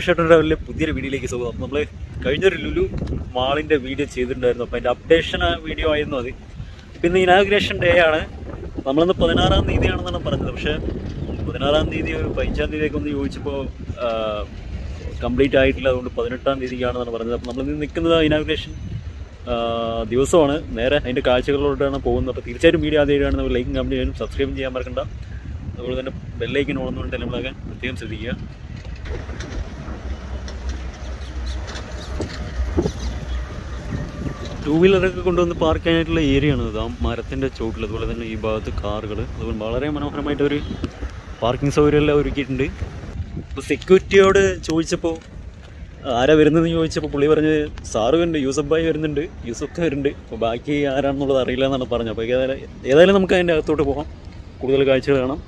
Shutter ട്രാവലിലെ പുതിയൊരു വീഡിയോയിലേക്ക് സ്വാഗതം അപ്പോൾ നമ്മൾ കഴിഞ്ഞൊരു ലുലു മാളിൻ്റെ വീഡിയോ ചെയ്തിട്ടുണ്ടായിരുന്നു അപ്പോൾ അതിൻ്റെ അപ്ഡേഷൻ വീഡിയോ ആയിരുന്നു അത് പിന്നെ ഇനാഗ്രേഷൻ ഡേ ആണ് നമ്മളിന്ന് പതിനാറാം തീയതിയാണെന്നാണ് പറഞ്ഞത് പക്ഷേ പതിനാറാം തീയതി ഒരു പതിനഞ്ചാം തീയതിയൊക്കെ ഒന്ന് ചോദിച്ചപ്പോൾ കംപ്ലീറ്റ് ആയിട്ടില്ല അതുകൊണ്ട് പതിനെട്ടാം തീയതിക്കാണെന്നാണ് പറഞ്ഞത് അപ്പോൾ നമ്മളിന്ന് നിൽക്കുന്നത് ഇനാഗ്രേഷൻ ദിവസമാണ് നേരെ അതിൻ്റെ കാഴ്ചകളിലോട്ടാണ് പോകുന്നത് അപ്പോൾ തീർച്ചയായിട്ടും വീഡിയോ ആദ്യമായിട്ടാണ് ലൈക്കും കമൻറ്റ് ചെയ്യാനും സബ്സ്ക്രൈബും ചെയ്യാൻ മറക്കണ്ട അതുപോലെ തന്നെ ബെല്ലൈക്കൻ ഓണുന്നുണ്ട് നമ്മളാകാൻ പ്രത്യേകം ശ്രദ്ധിക്കുക ടൂ വീലറൊക്കെ കൊണ്ടുവന്ന് പാർക്ക് ചെയ്യാനായിട്ടുള്ള ഏരിയ ആണ് ഇത് ആ മരത്തിൻ്റെ ചോട്ടിൽ അതുപോലെ തന്നെ ഈ ഭാഗത്ത് കാറുകൾ അതുപോലെ വളരെ മനോഹരമായിട്ട് ഒരു പാർക്കിംഗ് സൗകര്യമെല്ലാം ഒരുക്കിയിട്ടുണ്ട് ഇപ്പോൾ സെക്യൂരിറ്റിയോട് ചോദിച്ചപ്പോൾ ആരാ വരുന്നതെന്ന് ചോദിച്ചപ്പോൾ പുള്ളി പറഞ്ഞ് സാറ് വരുന്നുണ്ട് യൂസഫ് ഭായി വരുന്നുണ്ട് യൂസഫ് വരുന്നുണ്ട് അപ്പോൾ ബാക്കി ആരാണെന്നുള്ളത് അറിയില്ല എന്നാണ് പറഞ്ഞത് അപ്പോൾ ഏതായാലും ഏതായാലും നമുക്ക് അതിൻ്റെ അകത്തോട്ട് പോകാം കൂടുതൽ കാഴ്ചകൾ കാണാം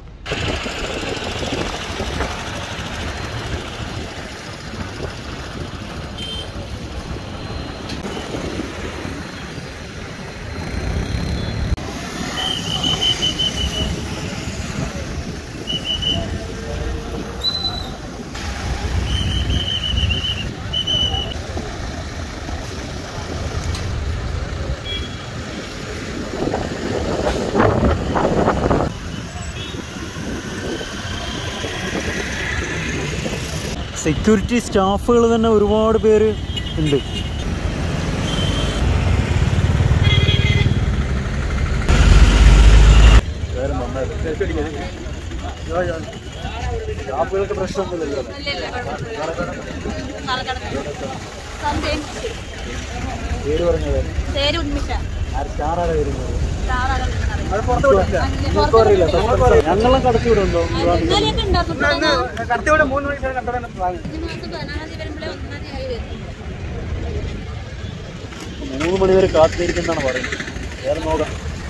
സെക്യൂരിറ്റി സ്റ്റാഫുകൾ തന്നെ ഒരുപാട് പേര് ഉണ്ട് സ്റ്റാഫുകൾക്ക് പ്രശ്നമൊന്നുമില്ലല്ലോ പേര് പറഞ്ഞത് പേര് ഉണ്മിഷ സ്റ്റാറാണ് വരുന്നത് സ്റ്റാറാണ് ഞങ്ങളെ കടത്തി വിടുണ്ടോ ഇന്നലെയൊക്കെ ഉണ്ടായിരുന്നു കടത്തിവിടെ മൂന്ന് മണിക്കൂർ കണ്ടതാണ് പ്ലാൻ ഈ മാസം പതിനാറാം തീയതി വരുമ്പോഴേ ഒന്നാം തീയതി ആയി വരും മൂന്ന് മണി വരെ കാത്തിരിക്കുന്നതാണ് പറയുന്നത് വേറെ നോക്കാം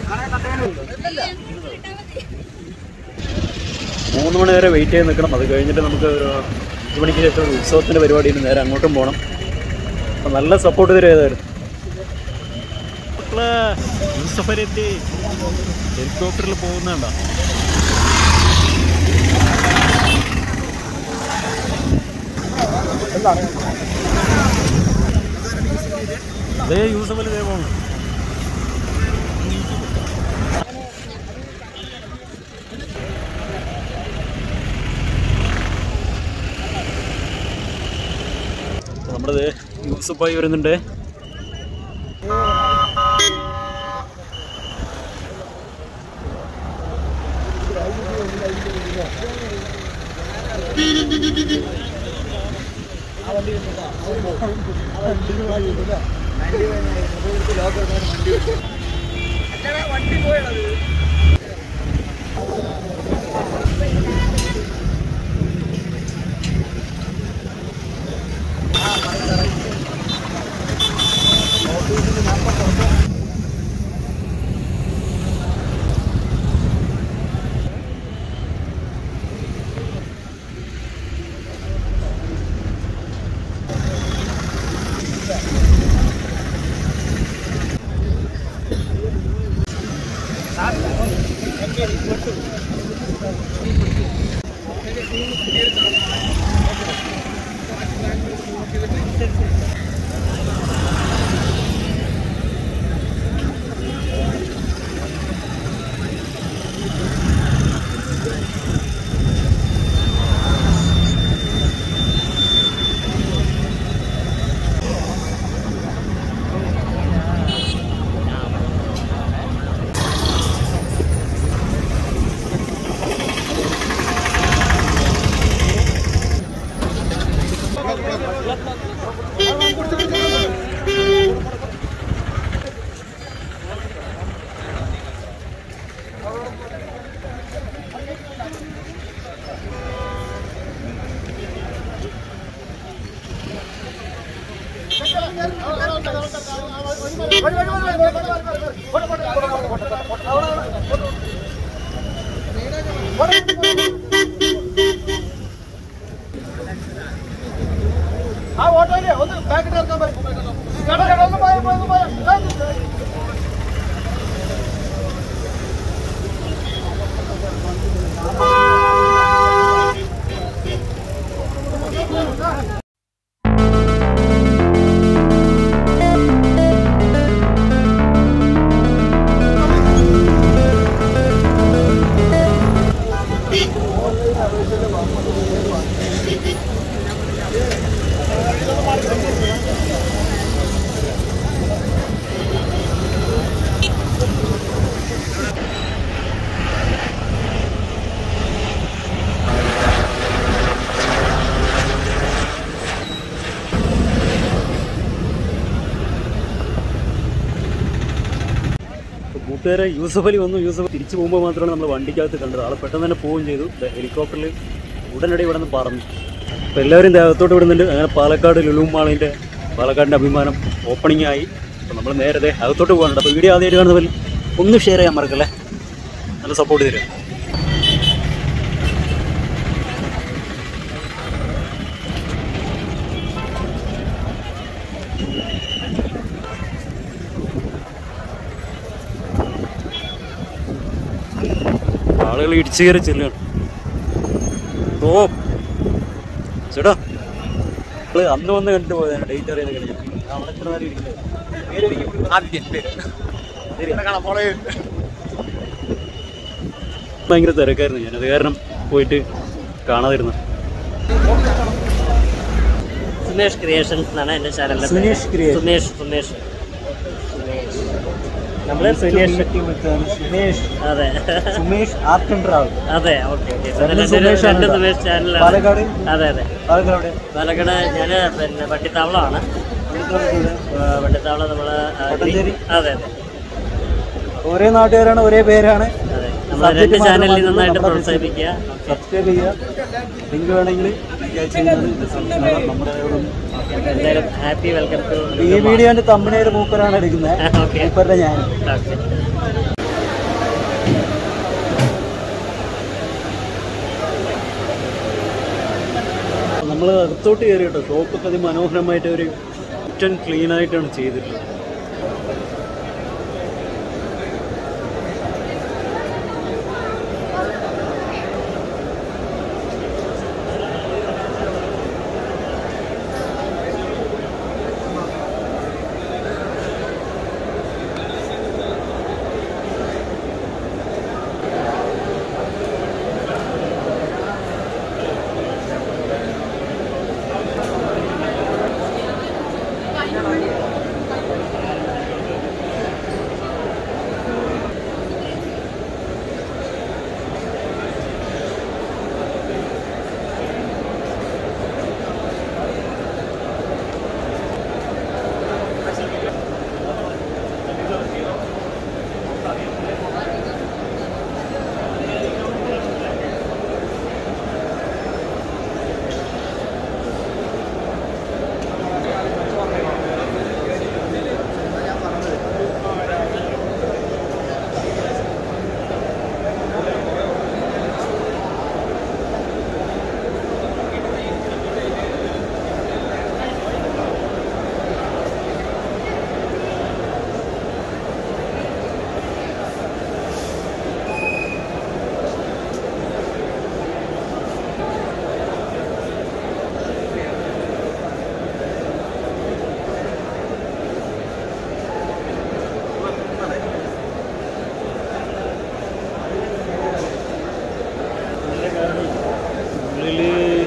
മൂന്ന് മണി വരെ വെയിറ്റ് ചെയ്ത് നിൽക്കണം അത് കഴിഞ്ഞിട്ട് നമുക്ക് ഒരു അഞ്ച് മണിക്ക് ശേഷം ഒരു ഉത്സവത്തിൻ്റെ പരിപാടിയുണ്ട് നേരെ അങ്ങോട്ടും പോകണം അപ്പം നല്ല സപ്പോർട്ട് തരും ഏതായിരുന്നു യൂസഫരെത്തി ഹെലികോപ്റ്ററിൽ പോകുന്നുണ്ടോ അതേ യൂസഫൽ ഇതേ പോകുന്നു നമ്മുടെ ദേ യൂസഫായി വരുന്നുണ്ട് ആ ഓട്ടോയിലെ ഒന്ന് ബാക്കിൽ ഇറക്കാൻ പറയും ചേട്ടാ ചേട്ടാ ഒന്ന് പോയ ഒന്ന് പോയ ആ കൂട്ടുകാരെ യൂസഫ് അലി വന്നു യൂസഫ് തിരിച്ചു പോകുമ്പോൾ മാത്രമാണ് നമ്മൾ വണ്ടിക്കകത്ത് കണ്ടത് ആൾ പെട്ടെന്ന് തന്നെ പോവുകയും ചെയ്തു ദേ ഹെലികോപ്റ്ററിൽ ഉടനടി ഇവിടെ നിന്ന് പറന്നു അപ്പോൾ എല്ലാവരും ദേഹത്തോട്ട് വിടുന്നുണ്ട് അങ്ങനെ പാലക്കാട് ലുലു മാളിൻ്റെ പാലക്കാടിൻ്റെ അഭിമാനം ഓപ്പണിംഗ് ആയി അപ്പോൾ നമ്മൾ നേരത്തെ അകത്തോട്ട് പോകാനുണ്ട് അപ്പോൾ വീഡിയോ ആദ്യമായിട്ട് കാണുന്നവർ ഒന്ന് ഷെയർ ചെയ്യാൻ മറക്കല്ലേ നല്ല സപ്പോർട്ട് തരും ആളുകൾ ഇടിച്ചു കയറി ചെല്ലുകയാണ് ഓ ചേട്ടാ നമ്മള് അന്ന് വന്ന് കണ്ടു പോയതാണ് ഡേറ്റ് അറിയാതെ കഴിഞ്ഞു അവിടെ എത്ര നേരം ഇരിക്കുന്നത് പേരെനിക്ക് ആദ്യം പേര് ഇവിടെ കാണാം മോളെ ഭയങ്കര തിരക്കായിരുന്നു ഞാൻ അത് കാരണം പോയിട്ട് കാണാതിരുന്നു സുമേഷ് ക്രിയേഷൻസ് എന്നാണ് എൻ്റെ ചാനലിന്റെ പേര്. സുനേഷ് Creations. സുമേഷ് സുമേഷ് നമ്മള് സുനേഷ് സുമേഷ് അതെ സുമേഷ് ആർട്ട് ആൻഡ് ട്രാവൽ അതെ ഓക്കെ ഓക്കെ രണ്ട് സുമേഷ് ആണ് രണ്ട് കേട്ടോ. സുമേഷ് ചാനലാണ് പാലക്കാട് അതെ അതെ പാലക്കാട് പാലക്കാട് ഞാൻ പിന്നെ വണ്ടിത്താവളമാണ് ആ, വണ്ടിത്താവളം നമ്മള് ആ, പട്ടഞ്ചേരി? അതെ അതെ ഒരേ നാട്ടുകാരാണ് ഒരേ പേരാണ് അതെ നമ്മൾ രണ്ട് ചാനലിൽ നന്നായിട്ട് പ്രോത്സാഹിപ്പിക്കുക സബ്സ്ക്രൈബ് ചെയ്യുക ലിങ്ക് വേണമെങ്കിൽ നമ്മുടെ ഇവിടെ എന്തായാലും ഹാപ്പി വെൽക്കം ടു ഈ വീഡിയോന്റെ തമ്പനയിൽ മൂപ്പരാണ് എടുക്കുന്നത് ഓക്കെ മൂപ്പരുടെ ഞാൻ ഓക്കെ നമ്മൾ അകത്തോട്ട് കയറി കേട്ടോ ഷോപ്പൊക്കെ അതിമനോഹരമായിട്ട് ഒരു ക്ലീൻ ക്ലീൻ ആയിട്ടാണ് ചെയ്തിട്ടുള്ളത് ഉള്ളില്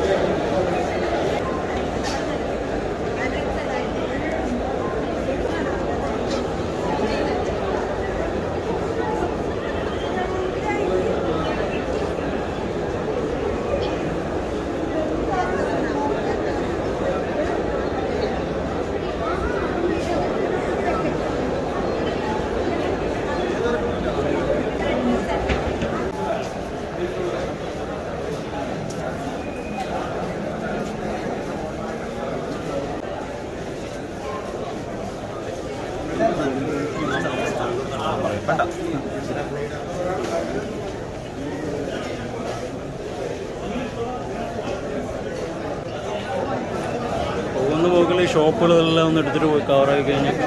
പോകുന്ന പോക്കിൽ ഷോപ്പുകളെല്ലാം ഒന്ന് എടുത്തിട്ട് പോയി കവറായി കഴിഞ്ഞാൽ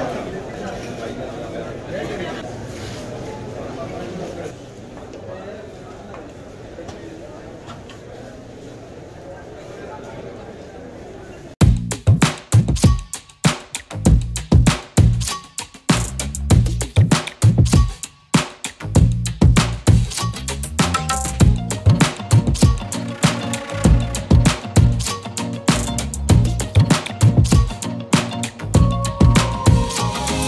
Thank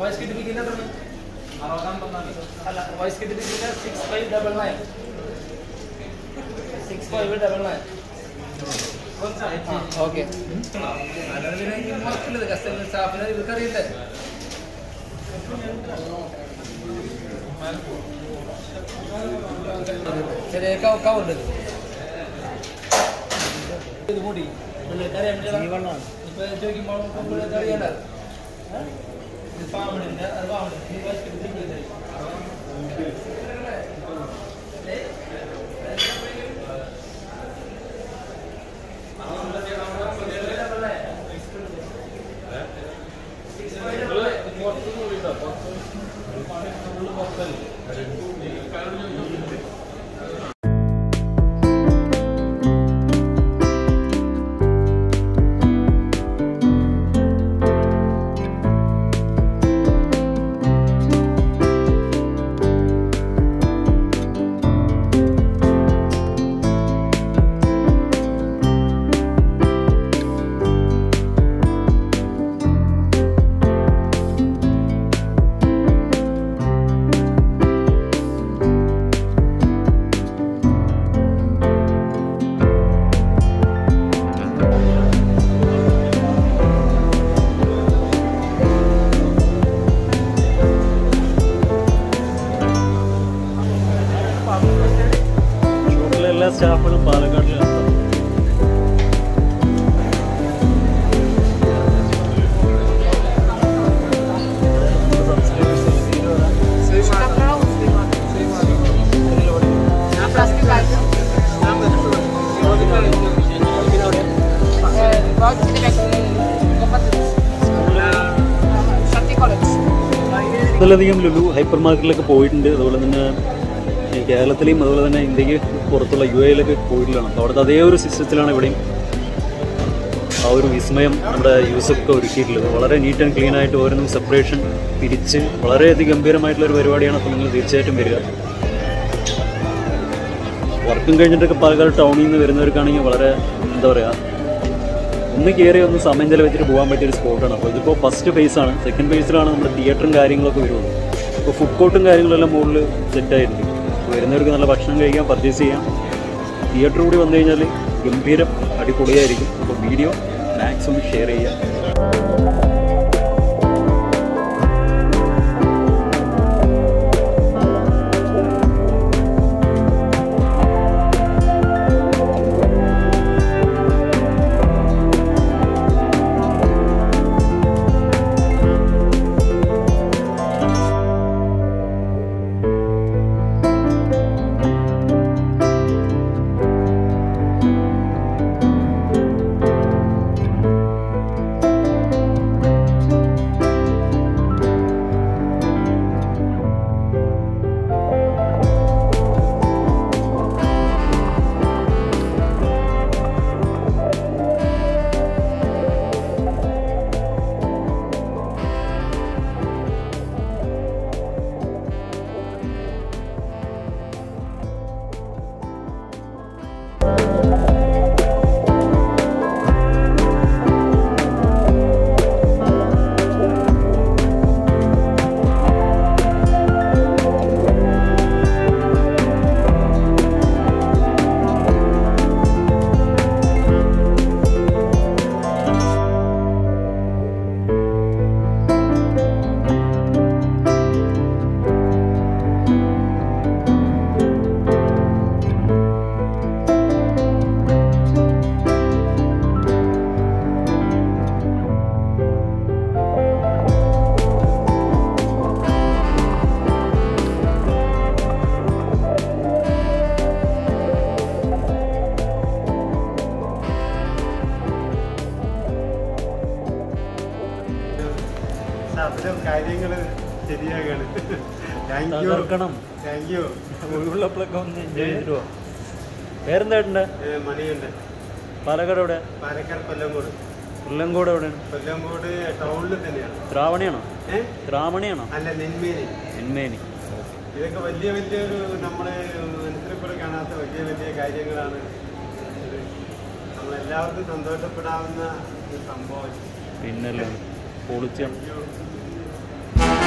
വോയിസ് കിറ്റ് ബിക്കിന്റെ എത്ര അല്ല വോയിസ് കിറ്റ് ബിക്കിന്റെ six five double nine six five double nine okay മറക്കില്ലത് കസ്റ്റമർ സ്റ്റാഫിനെ ഇവർക്കറിയില്ലേ ചെറിയ കവുണ്ട് ഇത് മൂടി അറിയാൻ ഇപ്പൊ ചോദിക്കുമ്പോൾ നമുക്ക് അറിയണ്ട ഇത് പാമ്പിടിന്റെ അത് പാമ്പിടി ഈ വശത്ത് തിരിഞ്ഞില്ലേ ഷോപ്പിലെ എല്ലാ സ്റ്റാഫുകളും പാലക്കാട്ടിലാണ് ഇതിലധികം ലുലു ഹൈപ്പർ മാർക്കറ്റിലൊക്കെ പോയിട്ടുണ്ട് അതുപോലെ തന്നെ ഈ കേരളത്തിലെയും അതുപോലെ തന്നെ ഇന്ത്യക്ക് പുറത്തുള്ള യു എയിലൊക്കെ പോയിട്ടുള്ളതാണ് അപ്പോൾ അവിടുത്തെ അതേ ഒരു സിസ്റ്റത്തിലാണ് ഇവിടെയും ആ ഒരു വിസ്മയം നമ്മുടെ യൂസൊക്കെ ഒരുക്കിയിട്ടുള്ളത് വളരെ നീറ്റ് ആൻഡ് ക്ലീൻ ആയിട്ട് ഓരോന്നും സെപ്പറേഷൻ പിരിച്ച് വളരെയധികം ഗംഭീരമായിട്ടുള്ള ഒരു പരിപാടിയാണ് അപ്പോൾ നിങ്ങൾ തീർച്ചയായിട്ടും വരിക വർക്കും കഴിഞ്ഞിട്ടൊക്കെ പാലക്കാട് ടൗണിൽ നിന്ന് വരുന്നവർക്കാണെങ്കിൽ വളരെ എന്താ പറയുക ഒന്ന് കയറി ഒന്ന് സമയം ചെലവഴിച്ചിട്ട് പോകാൻ പറ്റിയ ഒരു സ്പോട്ടാണ് അപ്പോൾ ഇതിപ്പോൾ ഫസ്റ്റ് ഫേസ് ആണ് സെക്കൻഡ് ഫേസിലാണ് നമ്മുടെ തിയേറ്ററും കാര്യങ്ങളൊക്കെ വരുള്ളൂ ഇപ്പോൾ ഫുഡ് കോർട്ടും കാര്യങ്ങളെല്ലാം മുകളിൽ സെറ്റായിട്ടുണ്ട് അപ്പോൾ വരുന്നവർക്ക് നല്ല ഭക്ഷണം കഴിക്കാം പർച്ചേസ് ചെയ്യാം തിയേറ്റർ കൂടി വന്നു കഴിഞ്ഞാൽ ഗംഭീരം അടിപൊളിയായിരിക്കും അപ്പോൾ വീഡിയോ മാക്സിമം ഷെയർ ചെയ്യുക അത്തരം കാര്യങ്ങൾ ശരിയാകാണ് താങ്ക് യു തകർക്കണം താങ്ക് യു ഒഴിവുള്ളപ്പോഴൊക്കെ ഒന്ന് എൻജോയ് ചെയ്തിട്ട് പോവാം വേറെന്താ ഏട്ടൻ്റെ മണിയുണ്ട് പാലക്കാട് എവിടെ പാലക്കാട് കൊല്ലംകോട് കൊല്ലങ്കോട് എവിടെയാണ് കൊല്ലംകോട് ടൗണിൽ തന്നെയാണ് ത്രാവണിയാണോ ഏ ത്രാവണിയാണോ അല്ല നെന്മേനി എന്മേനി ഇതൊക്കെ വലിയ വലിയൊരു നമ്മളെ മനസ്സിൽ കൂടെ കാണാത്ത വലിയ വലിയ കാര്യങ്ങളാണ് ഇത് നമ്മളെല്ലാവർക്കും സന്തോഷപ്പെടാവുന്ന ഒരു സംഭവം പിന്നല്ലോ പൊളിച്ചാണ് Thank you.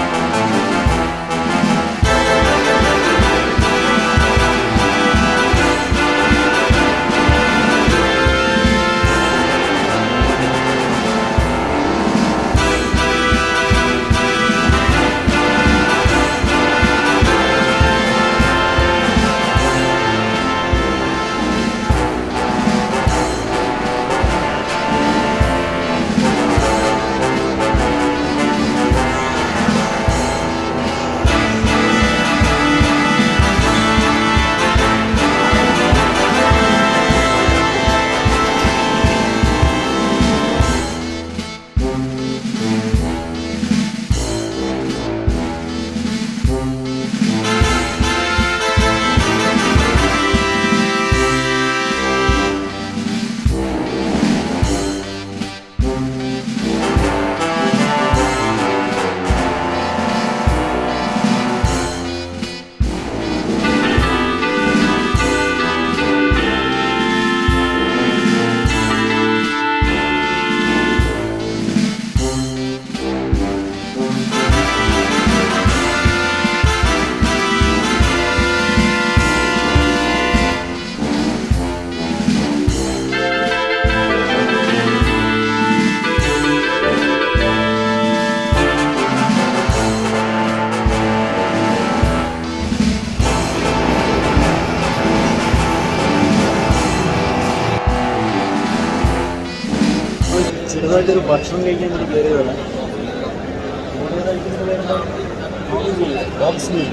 ചെറുതായിട്ടൊരു ഭക്ഷണം കഴിക്കാൻ വേണ്ടി കയറിയതാണ് ഇവിടെ കഴിക്കുന്നത് പേരെന്താ? Box meal.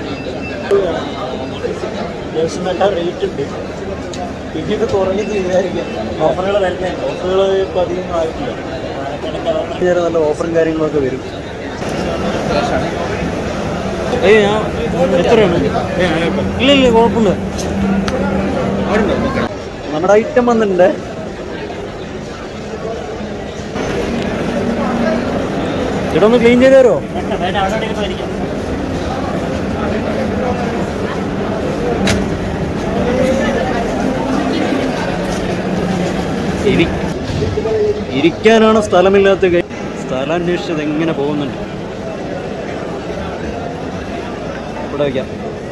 അത്യാവശ്യം റേറ്റ് ഉണ്ട് പിന്നീട് കുറഞ്ഞ് വിചാരിക്കാം ഓഫറുകൾ വരുന്നുണ്ട് ഓഫറുകൾ ഇപ്പം അധികം ആയിട്ടില്ല നേരെ നല്ല ഓഫറും കാര്യങ്ങളൊക്കെ വരും ഏയ് ഞാൻ എത്രയാണ് ഇല്ല ഇല്ല കുഴപ്പമില്ല നമ്മുടെ ഐറ്റം വന്നിട്ടുണ്ട് ചേട്ടാ ഒന്ന് ക്ലീൻ ചെയ്ത് തരുമോ വേണ്ട വേണ്ട അവിടെ എവിടെയെങ്കിലും പോയിരിക്കാം ഇരി ഇരിക്കാനാണ് സ്ഥലമില്ലാത്ത കൈ സ്ഥലം അന്വേഷിച്ചത് എങ്ങനെ പോകുന്നുണ്ട് ഇവിടെ വയ്ക്കാം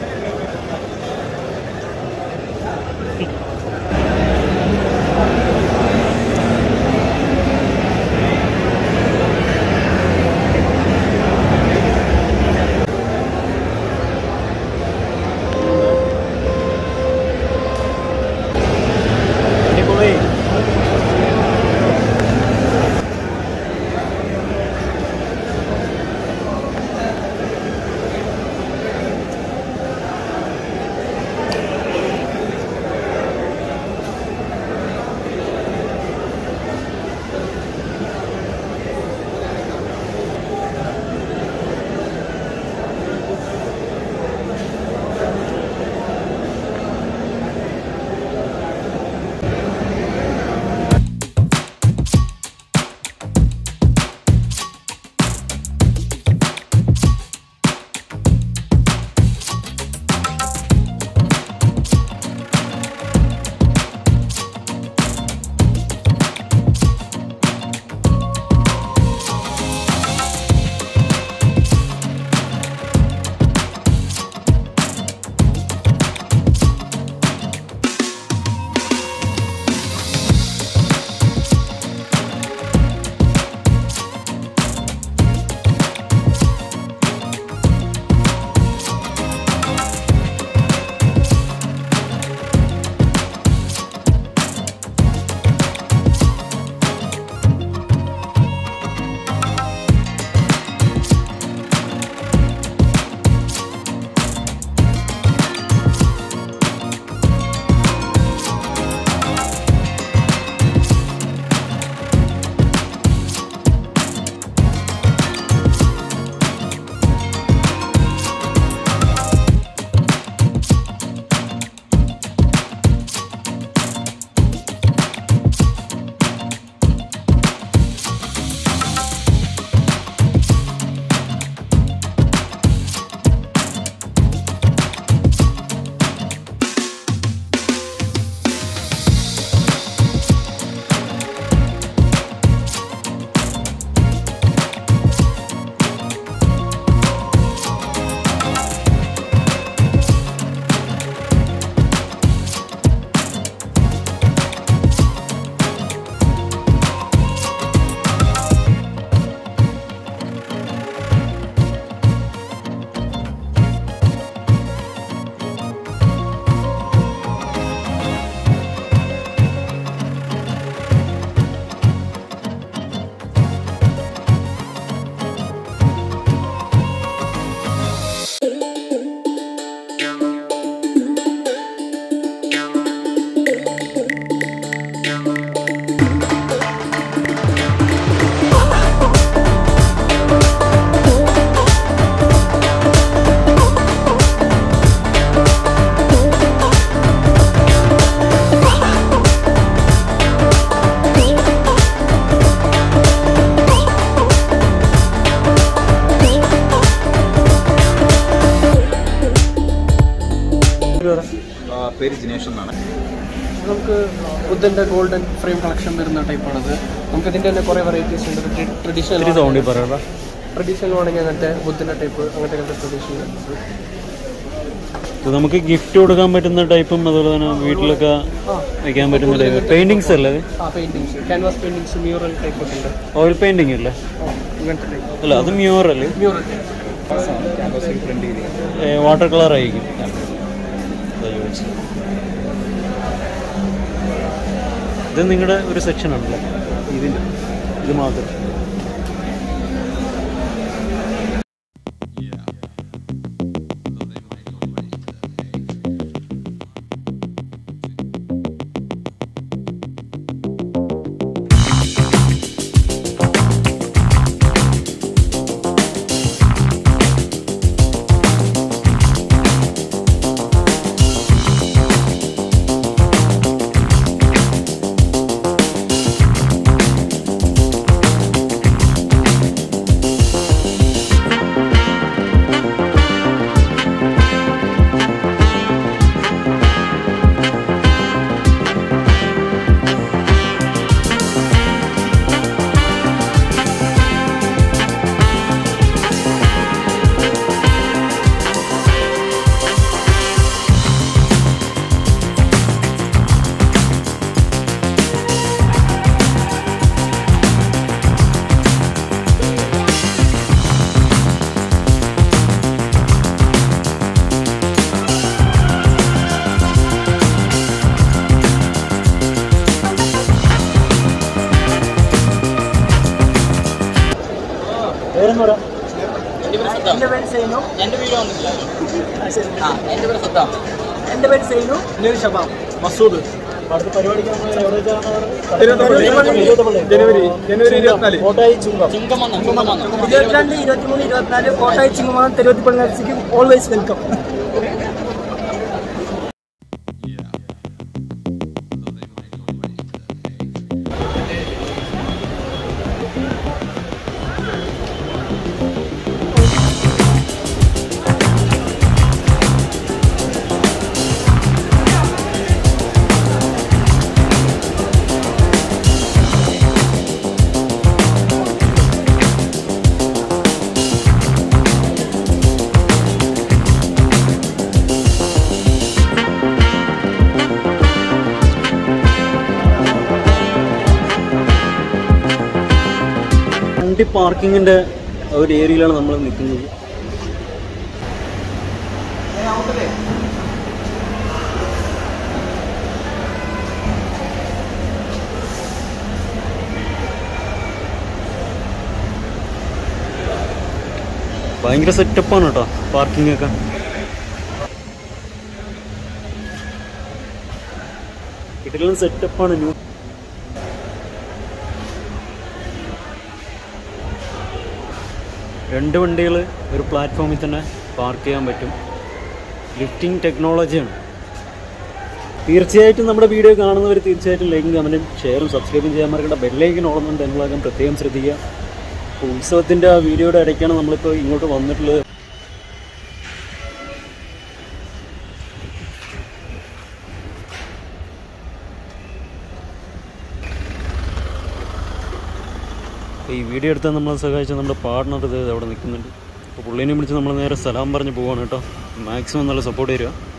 അടിപൊളി പേര് ജിനേഷ് എന്നാണ് നമുക്ക് ബുദ്ധൻ്റെ ഗോൾഡൻ ഫ്രെയിം കളക്ഷൻ വരുന്ന ടൈപ്പാണത് നമുക്ക് ഇതിൻ്റെ തന്നെ കുറേ വെറൈറ്റീസ് ഉണ്ട് ട്രഡീഷണൽ സൗണ്ടിൽ പറയണ്ട ട്രഡീഷണൽ ആണെങ്കിൽ അങ്ങനത്തെ ബുദ്ധൻ്റെ ടൈപ്പ് അങ്ങനത്തെ അങ്ങനത്തെ ട്രഡീഷണൽ ഇത് നമുക്ക് ഗിഫ്റ്റ് കൊടുക്കാൻ പറ്റുന്ന ടൈപ്പും അതുപോലെ തന്നെ വീട്ടിലൊക്കെ വയ്ക്കാൻ പറ്റുന്ന ടൈപ്പ് പെയിന്റിങ്സ് അല്ലേ ഇത്? ആ paintings canvas paintings mural type ഒക്കെ ഉണ്ട് ഓയിൽ പെയിന്റിംഗ് അല്ലേ ആ, ഇങ്ങനത്തെ ടൈപ്പ് അല്ല അത് മ്യൂർ അല്ലേ മ്യൂറൽ ക്യാമ്പസിൽ പ്രിന്റ് ചെയ്ത് വാട്ടർ കളർ ആയിരിക്കും അതാ ചോദിച്ചത്. ഇത് നിങ്ങളുടെ ഒരു സെക്ഷൻ ആണല്ലേ ഇതിൻ്റെ ഇത് മാത്രം പേരെന്ന് പറയാം എൻ്റെ പേര് സൈനു എൻ്റെ വീഡിയോ വന്നിട്ടില്ല ആ എൻ്റെ പേര് സദ്ദാം എൻ്റെ പേര് സൈനു എൻ്റെ ഷബാം മസൂദ് അടുത്ത പരിപാടിക്ക് നമ്മൾ എവിടെ ജനുവരി ജനുവരി ഇരുപത്തിനാല് കോട്ടായി ചുങ്കം ചുങ്കമന്ന ചുങ്കമന്ന ഇരുപത്തിരണ്ട് ഇരുപത്തിമൂന്ന് ഇരുപത്തിനാല് കോട്ടായി ചിങ്ങമാനം തെരുവത്തി പള്ളിക്ക് ഓൾവേസ് വെൽക്കം വണ്ടി പാർക്കിങ്ങിന്റെ ഒരു ഏരിയയിലാണ് നമ്മൾ നിൽക്കുന്നത് ഭയങ്കര സെറ്റപ്പാണ് കേട്ടോ പാർക്കിംഗ് ഒക്കെ ഇതിലും സെറ്റപ്പാണ് ന്യൂ രണ്ട് വണ്ടികൾ ഒരു പ്ലാറ്റ്ഫോമിൽ തന്നെ പാർക്ക് ചെയ്യാൻ പറ്റും ലിഫ്റ്റിംഗ് ടെക്നോളജിയാണ് തീർച്ചയായിട്ടും നമ്മുടെ വീഡിയോ കാണുന്നവർ തീർച്ചയായിട്ടും ലൈക്കും കമൻറ്റും ഷെയറും സബ്സ്ക്രൈബും ചെയ്യാൻ മറക്കേണ്ട ബെല്ലൈക്കൻ ഓടുന്നുണ്ട് എന്നുള്ളതും പ്രത്യേകം ശ്രദ്ധിക്കുക അപ്പോൾ ഉത്സവത്തിൻ്റെ ആ വീഡിയോയുടെ ഇടയ്ക്കാണ് നമ്മളിപ്പോൾ ഇങ്ങോട്ട് വന്നിട്ടുള്ളത് അപ്പോൾ ഈ വീഡിയോ എടുത്താൽ നമ്മളെ സഹായിച്ച നമ്മുടെ പാർട്ണർ ഇത് അവിടെ നിൽക്കുന്നുണ്ട് അപ്പോൾ പുള്ളീനെ വിളിച്ച് നമ്മൾ നേരെ സലാം പറഞ്ഞ് പോവാണ് കേട്ടോ മാക്സിമം നല്ല സപ്പോർട്ട് തരിക